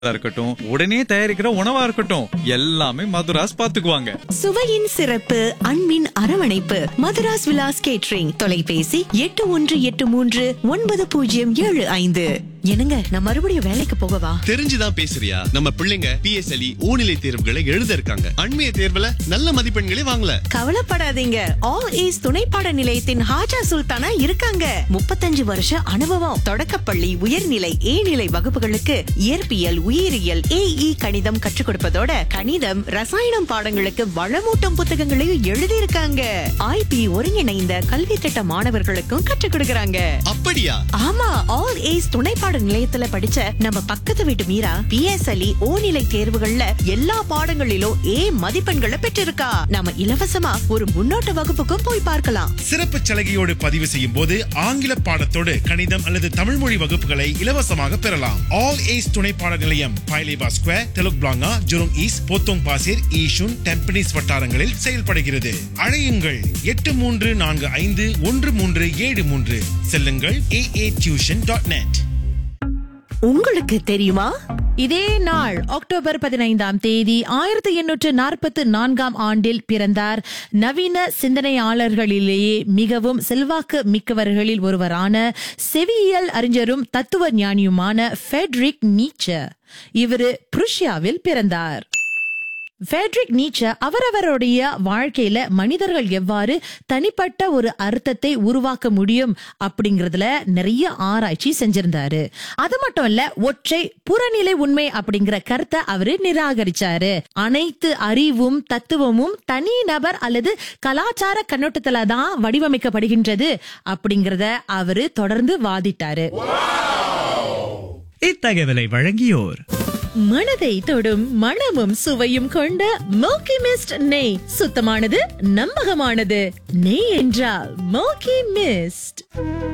இருக்கட்டும் உடனே தயாரிக்கிற உணவா இருக்கட்டும் எல்லாமே மதுராஸ் பாத்துக்குவாங்க சுவையின் சிறப்பு அன்பின் அரவணைப்பு மதுராஸ் விலாஸ் கேட்ரிங் தொலைபேசி எட்டு ஒன்று எட்டு மூன்று ஒன்பது பூஜ்ஜியம் ஏழு ஐந்து என்னங்க நான் மறுபடியும் வேலைக்கு போகவா தெரிஞ்சுதான் பேசுறியா நம்ம பிள்ளைங்க பிஎஸ்எல்இ ஊநிலை தேர்வுகளை எழுத இருக்காங்க அண்மைய தேர்வுல நல்ல மதிப்பெண்களே வாங்கல கவலைப்படாதீங்க ஆல் ஏஸ் துணைப்பாட நிலையத்தின் ஹாஜா சுல்தானா இருக்காங்க முப்பத்தஞ்சு வருஷ அனுபவம் தொடக்கப்பள்ளி உயர்நிலை ஏநிலை வகுப்புகளுக்கு இயற்பியல் உயிரியல் ஏஇ கணிதம் கற்றுக் கொடுப்பதோட கணிதம் ரசாயனம் பாடங்களுக்கு வளமூட்டும் புத்தகங்களையும் எழுதியிருக்காங்க ஐபி ஒருங்கிணைந்த கல்வி திட்ட மாணவர்களுக்கும் கற்றுக் கொடுக்கறாங்க அப்படியா ஆமா ஆல் ஏஸ் துணைப்பாட நிலையத்துல படிச்ச நம்ம பக்கத்து வீட்டு மீரா பிஎஸ்எல்இ ஓ நிலை தேர்வுகள்ல எல்லா பாடங்களிலும் ஏ மதிப்பெண்களை பெற்றிருக்கா நாம இலவசமா ஒரு முன்னோட்ட வகுப்புக்கும் போய் பார்க்கலாம் சிறப்பு சலுகையோடு பதிவு செய்யும் போது ஆங்கில பாடத்தோடு கணிதம் அல்லது தமிழ் மொழி வகுப்புகளை இலவசமாக பெறலாம் ஆல் ஏஸ் துணை பாட நிலையம் பாய்லேபா square Telok Blangah Jurong East Potong Pasir Yishun Tampines வட்டாரங்களில் செயல்படுகிறது அழையுங்கள் எட்டு மூன்று நான்கு ஐந்து ஒன்று மூன்று ஏழு மூன்று செல்லுங்கள் A A tuition dot net உங்களுக்கு தெரியுமா இதே நாள் அக்டோபர் பதினைந்தாம் தேதி ஆயிரத்தி எண்ணூற்று நாற்பத்து நான்காம் ஆண்டில் பிறந்தார் நவீன சிந்தனையாளர்களிலேயே மிகவும் செல்வாக்கு மிக்கவர்களில் ஒருவரான செவியியல் அறிஞரும் தத்துவ ஞானியுமான ஃபெட்ரிக் நீச்சர் இவரு புருஷியாவில் பிறந்தார் ஃபெட்ரிக் நீச்ச அவரவருடைய வாழ்க்கையில மனிதர்கள் எவ்வாறு தனிப்பட்ட ஒரு அர்த்தத்தை உருவாக்க முடியும் அப்படிங்கறதுல நிறைய ஆராய்ச்சி செஞ்சிருந்தாரு அது மட்டும் இல்ல ஒற்றை புறநிலை உண்மை அப்படிங்கிற கருத்தை அவரு நிராகரிச்சாரு அனைத்து அறிவும் தத்துவமும் தனி நபர் அல்லது கலாச்சார கண்ணோட்டத்துல தான் வடிவமைக்கப்படுகின்றது அப்படிங்கறத அவரு தொடர்ந்து வாதிட்டாரு இத்தகவலை வழங்கியோர் மனதை தொடும் மணமும் சுவையும் கொண்ட மோக்கி மிஸ்ட் நெய் சுத்தமானது நம்பகமானது நெய் என்றால் மோக்கி மிஸ்ட்